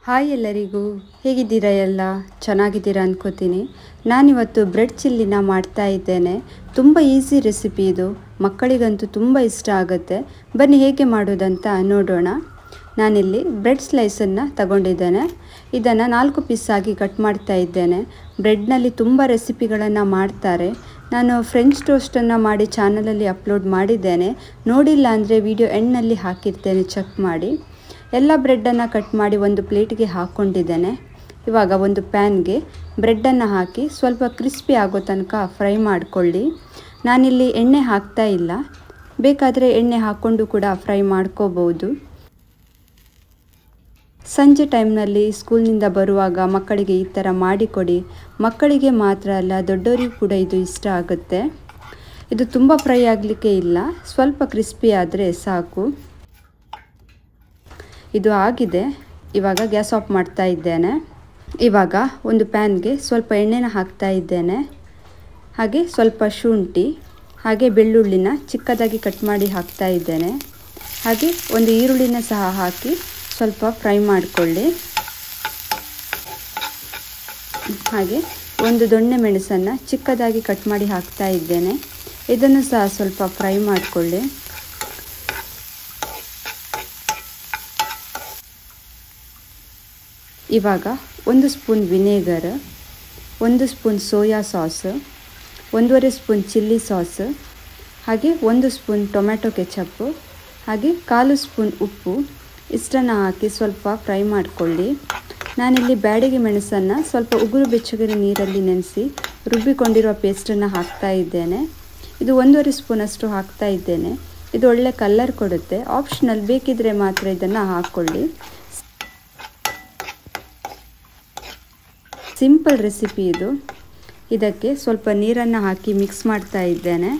hi ಎಲ್ಲರಿಗೂ ಹೇಗಿದ್ದೀರಾ ಎಲ್ಲ ಚೆನ್ನಾಗಿದ್ದೀರಾ ಅನ್ಕೋತೀನಿ ನಾನಿವತ್ತು ಬ್ರೆಡ್ ಚಿಲ್ಲಿನ ಮಾಡ್ತಾ ಇದ್ದೇನೆ ತುಂಬ ಈಸಿ ರೆಸಿಪಿ ಇದು ಮಕ್ಕಳಿಗಂತೂ ತುಂಬ ಇಷ್ಟ ಆಗುತ್ತೆ ಬನ್ನಿ ಹೇಗೆ ಮಾಡೋದಂತ ನೋಡೋಣ ನಾನಿಲ್ಲಿ ಬ್ರೆಡ್ ಸ್ಲೈಸನ್ನು ತಗೊಂಡಿದ್ದೇನೆ ಇದನ್ನು ನಾಲ್ಕು ಪೀಸಾಗಿ ಕಟ್ ಮಾಡ್ತಾ ಇದ್ದೇನೆ ಬ್ರೆಡ್ನಲ್ಲಿ ತುಂಬ ರೆಸಿಪಿಗಳನ್ನು ಮಾಡ್ತಾರೆ ನಾನು ಫ್ರೆಂಚ್ ಟೋಸ್ಟನ್ನು ಮಾಡಿ ಚಾನಲಲ್ಲಿ ಅಪ್ಲೋಡ್ ಮಾಡಿದ್ದೇನೆ ನೋಡಿಲ್ಲ ಅಂದರೆ ವಿಡಿಯೋ ಎಂಡ್ನಲ್ಲಿ ಹಾಕಿರ್ತೇನೆ ಚೆಕ್ ಮಾಡಿ ಎಲ್ಲ ಬ್ರೆಡ್ಡನ್ನು ಕಟ್ ಮಾಡಿ ಒಂದು ಪ್ಲೇಟ್ಗೆ ಹಾಕ್ಕೊಂಡಿದ್ದೇನೆ ಇವಾಗ ಒಂದು ಪ್ಯಾನ್ಗೆ ಬ್ರೆಡ್ಡನ್ನು ಹಾಕಿ ಸ್ವಲ್ಪ ಕ್ರಿಸ್ಪಿ ಆಗೋ ತನಕ ಫ್ರೈ ಮಾಡಿಕೊಳ್ಳಿ ನಾನಿಲ್ಲಿ ಎಣ್ಣೆ ಹಾಕ್ತಾ ಇಲ್ಲ ಬೇಕಾದರೆ ಎಣ್ಣೆ ಹಾಕ್ಕೊಂಡು ಕೂಡ ಫ್ರೈ ಮಾಡ್ಕೋಬೋದು ಸಂಜೆ ಟೈಮ್ನಲ್ಲಿ ಸ್ಕೂಲ್ನಿಂದ ಬರುವಾಗ ಮಕ್ಕಳಿಗೆ ಈ ಥರ ಮಾಡಿಕೊಡಿ ಮಕ್ಕಳಿಗೆ ಮಾತ್ರ ಅಲ್ಲ ದೊಡ್ಡವರಿಗೂ ಕೂಡ ಇದು ಇಷ್ಟ ಆಗುತ್ತೆ ಇದು ತುಂಬ ಫ್ರೈ ಆಗಲಿಕ್ಕೆ ಇಲ್ಲ ಸ್ವಲ್ಪ ಕ್ರಿಸ್ಪಿ ಆದರೆ ಸಾಕು ಇದು ಆಗಿದೆ ಇವಾಗ ಗ್ಯಾಸ್ ಆಫ್ ಮಾಡ್ತಾ ಇದ್ದೇನೆ ಇವಾಗ ಒಂದು ಪ್ಯಾನ್ಗೆ ಸ್ವಲ್ಪ ಎಣ್ಣೆನ ಹಾಕ್ತಾ ಇದ್ದೇನೆ ಹಾಗೆ ಸ್ವಲ್ಪ ಶುಂಠಿ ಹಾಗೆ ಬೆಳ್ಳುಳ್ಳಿನ ಚಿಕ್ಕದಾಗಿ ಕಟ್ ಮಾಡಿ ಹಾಕ್ತಾ ಇದ್ದೇನೆ ಹಾಗೆ ಒಂದು ಈರುಳ್ಳಿನ ಸಹ ಹಾಕಿ ಸ್ವಲ್ಪ ಫ್ರೈ ಮಾಡಿಕೊಳ್ಳಿ ಹಾಗೆ ಒಂದು ದೊಣ್ಣೆ ಮೆಣಸನ್ನು ಚಿಕ್ಕದಾಗಿ ಕಟ್ ಮಾಡಿ ಹಾಕ್ತಾ ಇದ್ದೇನೆ ಇದನ್ನು ಸಹ ಸ್ವಲ್ಪ ಫ್ರೈ ಮಾಡಿಕೊಳ್ಳಿ ಇವಾಗ ಒಂದು ಸ್ಪೂನ್ ವಿನೇಗರ್ ಒಂದು ಸ್ಪೂನ್ ಸೋಯಾ ಸಾಸ್ ಒಂದೂವರೆ ಸ್ಪೂನ್ ಚಿಲ್ಲಿ ಸಾಸ್ ಹಾಗೆ ಒಂದು ಸ್ಪೂನ್ ಟೊಮ್ಯಾಟೊ ಕೆಚಪ್ಪು ಹಾಗೆ ಕಾಲು ಸ್ಪೂನ್ ಉಪ್ಪು ಇಷ್ಟನ್ನು ಹಾಕಿ ಸ್ವಲ್ಪ ಫ್ರೈ ಮಾಡಿಕೊಳ್ಳಿ ನಾನಿಲ್ಲಿ ಬ್ಯಾಡಿಗೆ ಮೆಣಸನ್ನು ಸ್ವಲ್ಪ ಉಗುರು ಬೆಚ್ಚಗಿನ ನೀರಲ್ಲಿ ನೆನೆಸಿ ರುಬ್ಬಿಕೊಂಡಿರುವ ಪೇಸ್ಟನ್ನು ಹಾಕ್ತಾ ಇದ್ದೇನೆ ಇದು ಒಂದೂವರೆ ಸ್ಪೂನಷ್ಟು ಹಾಕ್ತಾ ಇದ್ದೇನೆ ಇದು ಒಳ್ಳೆ ಕಲರ್ ಕೊಡುತ್ತೆ ಆಪ್ಷನಲ್ ಬೇಕಿದ್ರೆ ಮಾತ್ರ ಇದನ್ನು ಹಾಕ್ಕೊಳ್ಳಿ ಸಿಂಪಲ್ ರೆಸಿಪಿ ಇದು ಇದಕ್ಕೆ ಸ್ವಲ್ಪ ನೀರನ್ನು ಹಾಕಿ ಮಿಕ್ಸ್ ಮಾಡ್ತಾ ಇದ್ದೇನೆ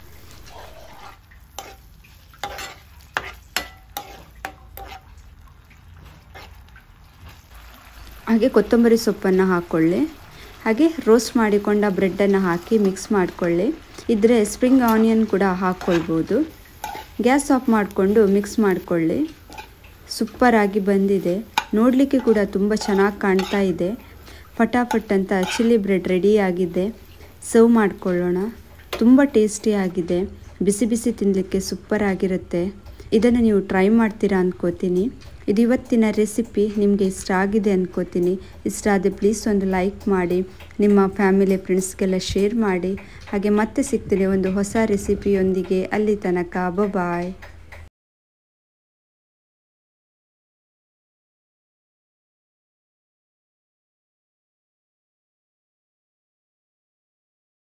ಹಾಗೆ ಕೊತ್ತಂಬರಿ ಸೊಪ್ಪನ್ನು ಹಾಕ್ಕೊಳ್ಳಿ ಹಾಗೆ ರೋಸ್ಟ್ ಮಾಡಿಕೊಂಡ ಬ್ರೆಡ್ಡನ್ನು ಹಾಕಿ ಮಿಕ್ಸ್ ಮಾಡಿಕೊಳ್ಳಿ ಇದ್ರೆ ಸ್ಪ್ರಿಂಗ್ ಆನಿಯನ್ ಕೂಡ ಹಾಕ್ಕೊಳ್ಬೋದು ಗ್ಯಾಸ್ ಆಫ್ ಮಾಡಿಕೊಂಡು ಮಿಕ್ಸ್ ಮಾಡಿಕೊಳ್ಳಿ ಸೂಪರಾಗಿ ಬಂದಿದೆ ನೋಡಲಿಕ್ಕೆ ಕೂಡ ತುಂಬ ಚೆನ್ನಾಗಿ ಕಾಣ್ತಾ ಇದೆ ಫಟಾಫಟ್ ಅಂತ ಚಿಲ್ಲಿ ಬ್ರೆಡ್ ರೆಡಿಯಾಗಿದೆ ಸರ್ವ್ ಮಾಡಿಕೊಳ್ಳೋಣ ತುಂಬ ಟೇಸ್ಟಿಯಾಗಿದೆ ಬಿಸಿ ಬಿಸಿ ತಿನ್ನಲಿಕ್ಕೆ ಸೂಪರ್ ಆಗಿರುತ್ತೆ ಇದನ್ನು ನೀವು ಟ್ರೈ ಮಾಡ್ತೀರಾ ಅನ್ಕೋತೀನಿ ಇದು ಇವತ್ತಿನ ರೆಸಿಪಿ ನಿಮಗೆ ಇಷ್ಟ ಆಗಿದೆ ಅನ್ಕೋತೀನಿ ಇಷ್ಟ ಆದರೆ ಪ್ಲೀಸ್ ಒಂದು ಲೈಕ್ ಮಾಡಿ ನಿಮ್ಮ ಫ್ಯಾಮಿಲಿ ಫ್ರೆಂಡ್ಸ್ಗೆಲ್ಲ ಶೇರ್ ಮಾಡಿ ಹಾಗೆ ಮತ್ತೆ ಸಿಗ್ತೀನಿ ಒಂದು ಹೊಸ ರೆಸಿಪಿಯೊಂದಿಗೆ ಅಲ್ಲಿ ತನಕ ಬಾಯ್